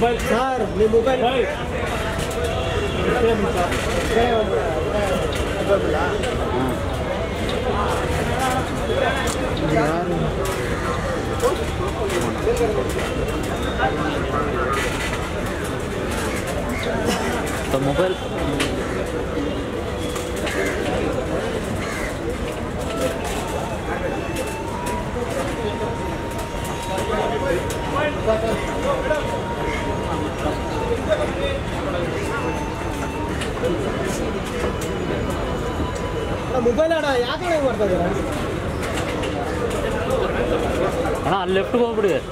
mobile sir ನಿಮ್ಮ mobile mobile ಯಾರು तो मोबाइल ಮೊಬೈಲ್ ಅಣ್ಣ ಯಾಕೆ ಮಾಡ್ತಾ ಇದ್ದೀರಾ ಅಣ್ಣ ಅಲ್ಲಿ ಲೆಫ್ಟ್ಗೆ ಹೋಗ್ಬಿಡಿ